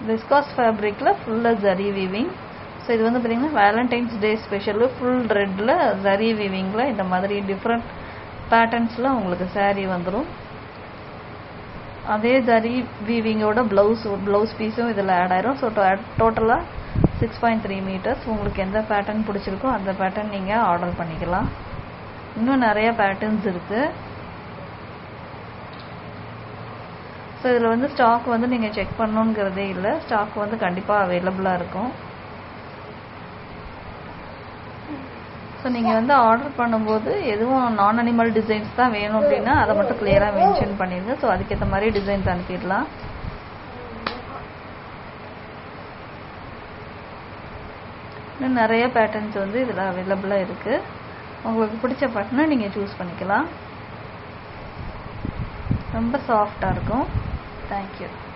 viscose ஃபேப்ரிக்கில் ஃபுல்லாக zari weaving so இது வந்து பார்த்தீங்கன்னா வேலண்டைன்ஸ் டே ஸ்பெஷலு ஃபுல் ரெட்டில் ஜரி வீவிங்கில் இந்த மாதிரி டிஃப்ரெண்ட் பேட்டர்ன்ஸில் உங்களுக்கு saree வந்துடும் அதே ஜரி வீவிங்கோட ப்ளவுஸ் ப்ளவுஸ் பீஸும் இதில் ஆட் ஆயிரும் ஸோ டோட்டலாக சிக்ஸ் பாயிண்ட் த்ரீ மீட்டர்ஸ் உங்களுக்கு எந்த பேட்டர்ன் பிடிச்சிருக்கோ அந்த பேட்டர்ன் நீங்கள் ஆர்டர் பண்ணிக்கலாம் இன்னும் நிறைய பேட்டர்ன்ஸ் இருக்குது ஸோ இதில் வந்து ஸ்டாக் வந்து நீங்கள் செக் பண்ணணுங்கிறதே இல்லை ஸ்டாக் வந்து கண்டிப்பாக அவைலபிளாக இருக்கும் ஸோ நீங்கள் வந்து ஆர்டர் பண்ணும்போது எதுவும் நான் அனிமல் டிசைன்ஸ் தான் வேணும் அப்படின்னா அதை மட்டும் கிளியராக மென்ஷன் பண்ணிடுங்க ஸோ அதுக்கேற்ற மாதிரி டிசைன்ஸ் அனுப்பிடலாம் இன்னும் நிறைய பேட்டர்ன்ஸ் வந்து இதில் அவைலபிளாக இருக்குது உங்களுக்கு பிடிச்ச பேட்டர்னை நீங்கள் சூஸ் பண்ணிக்கலாம் ரொம்ப சாஃப்டாக இருக்கும் தேங்க்யூ